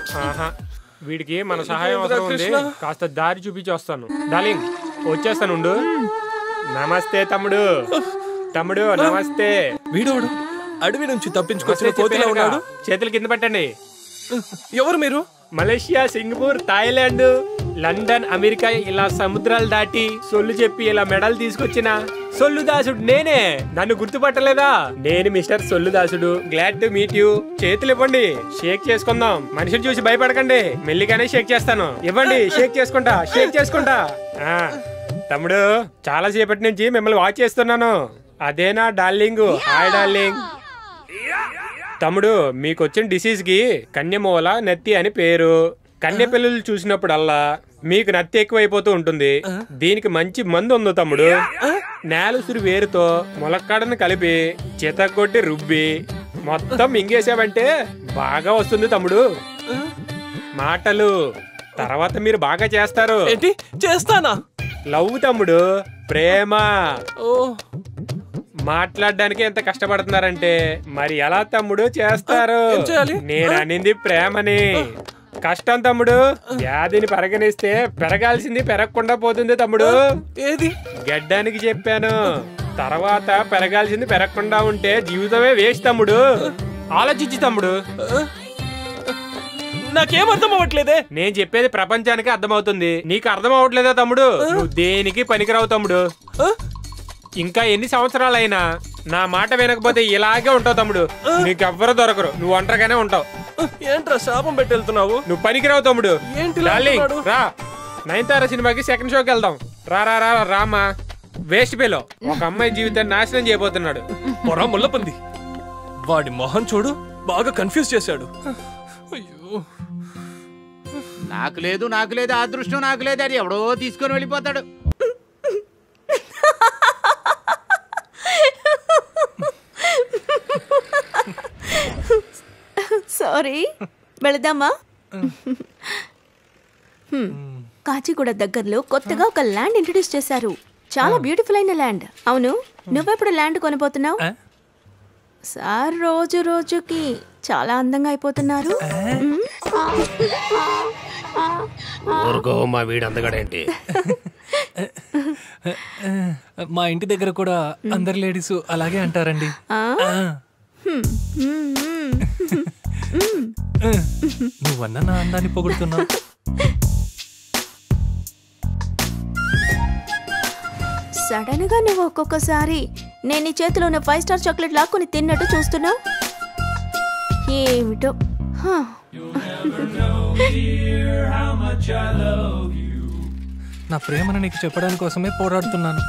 ఆహా వీడికి మన సహాయం అవసరం ఉంది కాస్త దారి చూపించి వస్తాను డార్లింగ్ వచ్చేస్తాను ఉండు. నమస్తే తమ్ముడు తమ్ముడు నమస్తే వీడోడు అడవి నుంచి తప్పించుకొచ్చిన వస్తే కోతిలా చెప్పానుగా. ఉన్నాడు చేతులు కింద పెట్టండి ఎవరు మీరు Malaysia Singapore Thailand London America ఇలా సముద్రాలు దాటి సొల్లు చెప్పి ఇలా మెడల్ తీసుకొచ్చిన సొల్లు దాసుడు నేనే నన్ను గుర్తుపట్టలేదా నేను మిస్టర్ సొల్లు దాసుడు గ్లాడ్ టు మీట్ యూ చేతులు ఇవ్వండి షేక్ చేసుకుందాం మనిషిని చూసి భయపడకండి మెల్లిగానే షేక్ చేస్తాను ఇవ్వండి షేక్ చేసుకుంటా షేక్ చేసుకుంటా ఆ, తమ్ముడు చాలా సేపటి నుంచి మిమ్మల్ని వాచ్ చేస్తున్నాను అదేనా డార్లింగ్ హాయ్ డార్లింగ్ తమ్ముడు మీకు వచ్చిన డిసీజ్ కి కన్యమూల నత్తి అని పేరు కన్య పిల్లలు చూసినప్పుడల్లా మీకు నత్తి ఎక్కువైపోతూ ఉంటుంది దీనికి మంచి మందు ఉంది తమ్ముడు నేలసురి వేరుతో ములక్కాడను కలిపి చితగొట్టి రుబ్బి మొత్తం మింగేసావంటే బాగా వస్తుంది తమ్ముడు మాటలు తర్వాత మీరు బాగా చేస్తారు ఏంటి చేస్తానా లవ్ తమ్ముడు ప్రేమ ఓ మాట్లాడడానికి ఎంత కష్టపడుతున్నారంటే మరి ఎలా తమ్ముడు చేస్తారు ఏం చేయాలి? నేను అనింది ప్రేమని కష్టం తమ్ముడు వ్యాధిని పరిగణిస్తే పెరగాల్సింది పెరగకుండా పోతుంది తమ్ముడు ఏది గడ్డానికి చెప్పాను తర్వాత పెరగాల్సింది పెరగకుండా ఉంటే జీవితమే వేస్ట్ తమ్ముడు ఆలోచించి తమ్ముడు నాకేం అర్థం అవ్వట్లేదే నేను చెప్పేది ప్రపంచానికి అర్థమవుతుంది నీకు అర్థం అవ్వట్లేదా తమ్ముడు నువ్వు దేనికి పనికిరావు తమ్ముడు ఆ? ఇంకా ఎన్ని సంవత్సరాలైనా నా మాట వినకపోతే ఇలాగే ఉంటావు తమ్ముడు నీకెవ్వరు దొరకరు నువ్వు ఒంటరిగానే ఉంటావు ఏంట్రా శాపం పెట్టి వెళ్తున్నావు నువ్వు పనికిరావు తమ్ముడు ఏంటి ఇలా డార్లింగ్, అంటున్నాడు? రా నైన్తార సినిమాకి సెకండ్ షోకి వెళ్దాం రా రా రా రామా వేస్ట్ పేలో ఒక అమ్మాయి జీవితాన్ని నాశనం చేయబోతున్నాడు పొరా ముల్లపంది వాడి మొహం చూడు బాగా కన్ఫ్యూజ్ చేశాడు అయ్యో నాకు లేదు నాకు లేదు ఆ అదృష్టం నాకు లేదు అది ఎవడో తీసుకొని వెళ్ళిపోతాడు సారీ వెళదామా హ్మ్. కాచిగూడ దగ్గరలో కొత్తగా ఒక ల్యాండ్ ఇంట్రడ్యూస్ చేశారు చాలా బ్యూటిఫుల్ అయిన ల్యాండ్ అవును నువ్వెప్పుడు ల్యాండ్ కొనబోతున్నావు ఆ? సార్ రోజు రోజుకి చాలా అందంగా అయిపోతున్నారు మ్మ్. ఊరుకో మా వీడు అందగడేంటి మా ఇంటి దగ్గర కూడా అందరు లేడీస్ అలాగే అంటారండి ఆ? ఆ. హ్మ్. మ్మ్. నువ్వన్న నా అందాన్ని పొగుడుతున్నావు సడన్ గా నువ్వు ఒక్కొక్కసారి నేను నీ చేతిలో ఉన్న ఫైవ్ స్టార్ చాక్లెట్ లాక్కొని తిన్నట్టు చూస్తున్నావు ఏమిటో హా. నా ప్రేమను నీకు చెప్పడానికి కోసమే పోరాడుతున్నాను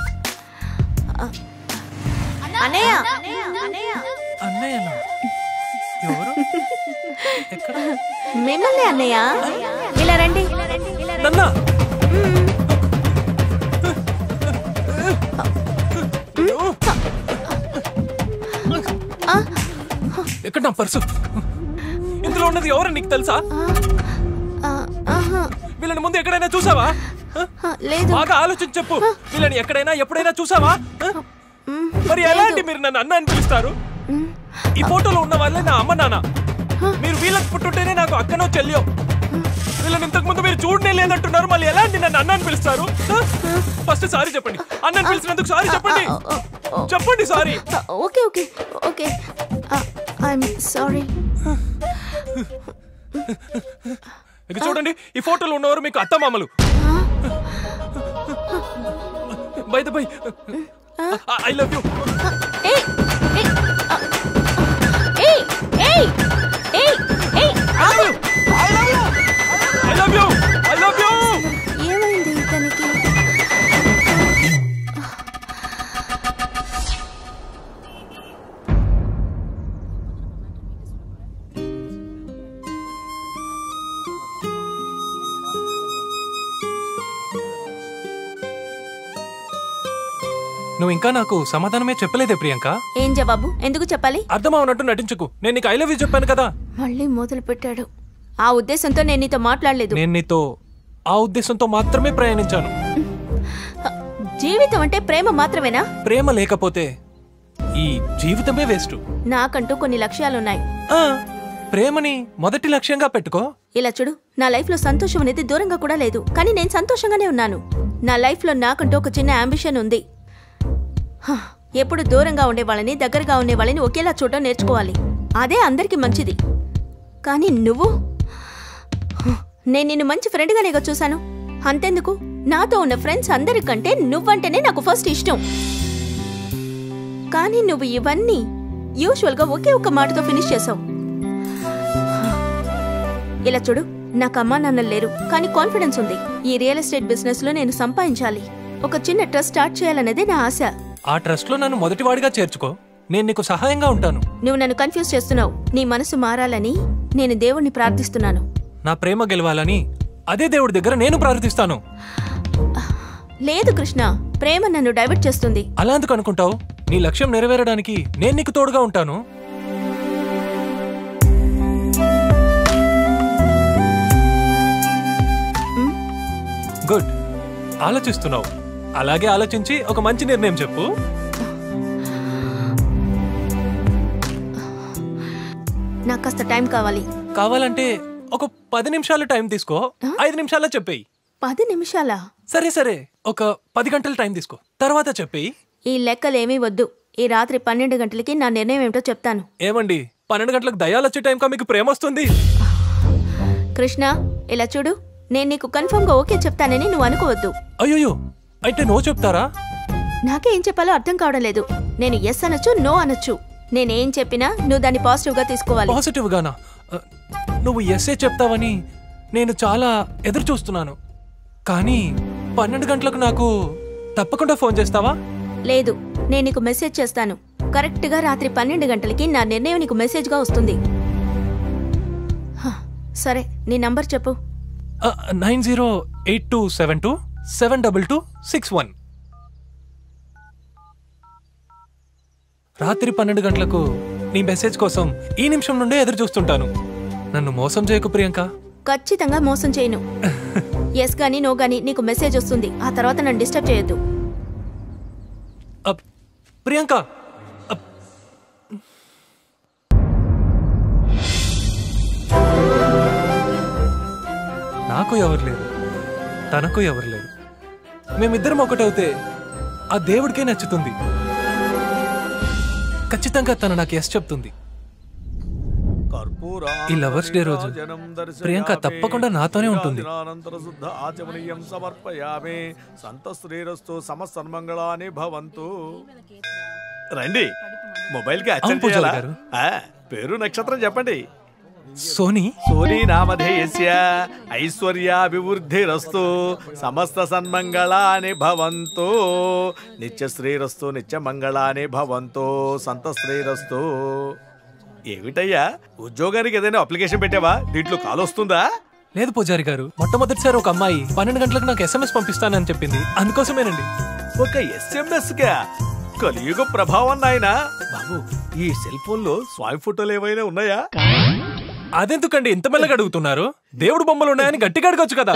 అన్నయ్య అన్నయ్యనా ఎవరు ఎక్కడ మిమ్మల్ని అన్నయ్య ఇలా రండి నన్నా ఆ, ఎక్కడ నా పర్సు ఇందులో ఉన్నది ఎవరు నీకు తెలుసా ఆ, ఆహా, వీళ్ళని ముందు ఎక్కడైనా చూసావా ఆ? ఆ, లేదు బాగా ఆలోచించి చెప్పు వీళ్ళని ఎక్కడైనా ఎప్పుడైనా చూసావా ఆ? మ్, మరి ఎలాంటి మీరు నన్ను అన్న అని పిలుస్తారు మ్, ఈ ఫోటోలో ఉన్న వాళ్ళే నా అమ్మ నాన్న మీరు వీళ్ళకి పుట్టుంటేనే నాకు అక్కనో చెల్లియో వీళ్ళని ఇంతకు ముందు మీరు చూడనే లేదంటున్నారు మళ్ళీ ఎలాంటి నన్ను అన్న అని పిలుస్తారు ఫస్ట్ సారీ చెప్పండి అన్నని పిలిచినందుకు సారీ చెప్పండి ఓ, ఓ, చెప్పండి సారీ ఆ, okay okay okay I'm sorry ఇక చూడండి ఈ ఫోటోలో ఉన్నవారు మీకు అత్తమామలు bye the bye I love you ఏయ్ ఏయ్, ఆ, ఏయ్ ఏయ్ ఏయ్ ఏయ్ ఆగు. I love you I love you ఏమైంది ఇతనికి నువ్వు ఇంకా నాకు సమాధానమే చెప్పలేదే ప్రియాంక ఏం జవాబు ఎందుకు చెప్పాలి అర్థం అవనట్టు నటించుకు నేను నీకు ఐ లవ్ యూ చెప్పాను కదా మళ్ళీ మొదలు పెట్టాడు ఆ ఉద్దేశంతో నేను నీతో మాట్లాడలేదు నేను నీతో ఆ ఉద్దేశంతో మాత్రమే ప్రయాణించాను జీవితం అంటే ప్రేమ మాత్రమేనా ప్రేమ లేకపోతే ఈ జీవితమే వేస్ట్ నాకంటూ కొన్ని లక్ష్యాలున్నాయి ప్రేమని మొదటి లక్ష్యంగా పెట్టుకో ఇలా చూడు నా లైఫ్లో సంతోషం అనేది దూరంగా కూడా లేదు కానీ నేను సంతోషంగానే ఉన్నాను నా లైఫ్లో నాకంటూ ఒక చిన్న అంబిషన్ ఉంది హ, ఎప్పుడు దూరంగా ఉండే వాళ్ళని దగ్గరగా ఉండే వాళ్ళని ఒకేలా చూడడం నేర్చుకోవాలి అదే అందరికీ మంచిది కానీ నువ్వు హ, నేను నిన్ను మంచి ఫ్రెండ్గానేగా చూశాను అంతెందుకు నాతో ఉన్న ఫ్రెండ్స్ అందరికంటే నువ్వంటేనే నాకు ఫస్ట్ ఇష్టం కానీ నువ్వు ఇవన్నీ యూజువల్గా ఒకే ఒక్క మాటతో ఫినిష్ చేసావు ఇలా చూడు నాకు అమ్మా నాన్నలు లేరు కానీ కాన్ఫిడెన్స్ ఉంది ఈ రియల్ ఎస్టేట్ బిజినెస్ లో నేను సంపాదించాలి ఒక చిన్న ట్రస్ట్ స్టార్ట్ చేయాలనేదే నా ఆశ ఆ ట్రస్ట్ లో నన్ను మొదటివాడిగా చేర్చుకో నేను నీకు సహాయంగా ఉంటాను నువ్వు నన్ను కన్ఫ్యూజ్ చేస్తున్నావు నీ మనసు మారాలని నేను దేవుణ్ణి ప్రార్థిస్తున్నాను నా ప్రేమ గెలవాలని అదే దేవుడి దగ్గర నేను ప్రార్థిస్తాను లేదు కృష్ణ ప్రేమ నన్ను డైవర్ట్ చేస్తుంది అలా ఎందుకు అనుకుంటావు నీ లక్ష్యం నెరవేరడానికి నేను నీకు తోడుగా ఉంటాను మ్? గుడ్ ఆలోచిస్తున్నావు అలాగే ఆలోచించి ఒక మంచి నిర్ణయం చెప్పు నాకు కాస్త టైం కావాలి కావాలంటే ఒక పది నిమిషాలు టైం తీసుకో ఐదు నిమిషాల్లో చెప్పేయి పది నిమిషాలా సరే సరే ఒక పది గంటల టైం తీసుకో తర్వాత చెప్పేయి ఈ లెక్కలేమీ వద్దు ఈ రాత్రి పన్నెండు గంటలకి నా నిర్ణయం ఏమిటో చెప్తాను ఏమండి పన్నెండు గంటలకు దయాలు వచ్చే టైంకా మీకు ప్రేమ వస్తుంది కృష్ణ ఇలా చూడు నేను నీకు కన్ఫర్మ్ గా ఓకే చెప్తానని నువ్వు అనుకోవద్దు అయ్యోయ్యో అయితే నో చెప్తారా నాకే ఏం చెప్పాలో అర్థం కావడం లేదు నేను ఎస్ అనొచ్చు నో అనొచ్చు నేనేం చెప్పినా నువ్వు దాన్ని పాజిటివ్ గా తీసుకోవాలి పాజిటివ్ గానా అ, నువ్వు ఎస్ఏ చెప్తావని నేను చాలా ఎదురు చూస్తున్నాను కానీ పన్నెండు గంటలకు నాకు తప్పకుండా ఫోన్ చేస్తావా లేదు నేను నీకు మెసేజ్ చేస్తాను కరెక్ట్ గా రాత్రి పన్నెండు గంటలకి నా నిర్ణయం నీకు మెసేజ్ గా వస్తుంది హ, సరే నీ నంబర్ చెప్పు nine zero eight two seven two seven double two six one రాత్రి పన్నెండు గంటలకు నీ మెసేజ్ కోసం ఈ నిమిషం నుండే ఎదురు చూస్తుంటాను నన్ను మోసం చేయకు ప్రియాంక ఖచ్చితంగా మోసం చేయను ఎస్ గానీ నో గానీ నీకు మెసేజ్ వస్తుంది ఆ తర్వాత నన్ను డిస్టర్బ్ చేయొద్దు అప్, ప్రియాంక అప్. నాకు ఎవరు లేరు తనకు ఎవరు లేరు మేమిద్దరం ఒకటవుతే ఆ దేవుడికే నచ్చుతుంది ఖచ్చితంగా తను నాకు ఎస్ చెప్తుంది ఈ లవర్స్ డే రోజు ప్రియాంక తప్పకుండా నాతోనే ఉంటుంది శుద్ధ ఆచమనీయం సమర్పయామి సంత శ్రీరస్తు సమసన్మంగళాని భవంతు రండి మొబైల్ కి అచ్చం అవును, పూజారి చేయాలా? గారు. ఆ, పేరు నక్షత్రం చెప్పండి సోనీ సూరీ నామధేయస్య ఐశ్వర్యాభివృద్ధిరస్తు సమస్త సన్మంగళాని భవంతు నిత్య శ్రీరస్తు నిత్య మంగళాని భవంతు సంత శ్రీరస్తు ఏమిటయ్యా ఉద్యోగానికి ఏదైనా అప్లికేషన్ పెట్టావా దీంట్లో కాల్ వస్తుందా లేదు పూజారి గారు మొట్టమొదటిసారి ఒక అమ్మాయి పన్నెండు గంటలకు నాకు ఎస్ఎంఎస్ పంపిస్తానని చెప్పింది అందుకోసమేనండి ఒక ఎస్ఎంఎస్ గా కలియుగ ప్రభావం నాయనా బాబు ఈ సెల్ ఫోన్ లో స్వామి ఫోటోలు ఏమైనా ఉన్నాయా అదెందుకండి ఇంత మెల్లగా అడుగుతున్నారు దేవుడు బొమ్మలు ఉన్నాయని గట్టిగా అడగొచ్చు కదా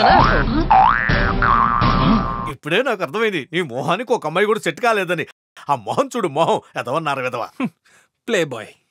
ఇప్పుడే నాకు అర్థమైంది నీ మొహానికి ఒక అమ్మాయి కూడా సెట్ కాలేదని ఆ మొహం చూడు మొహం ఎదవన్నారు విధవా ప్లే బాయ్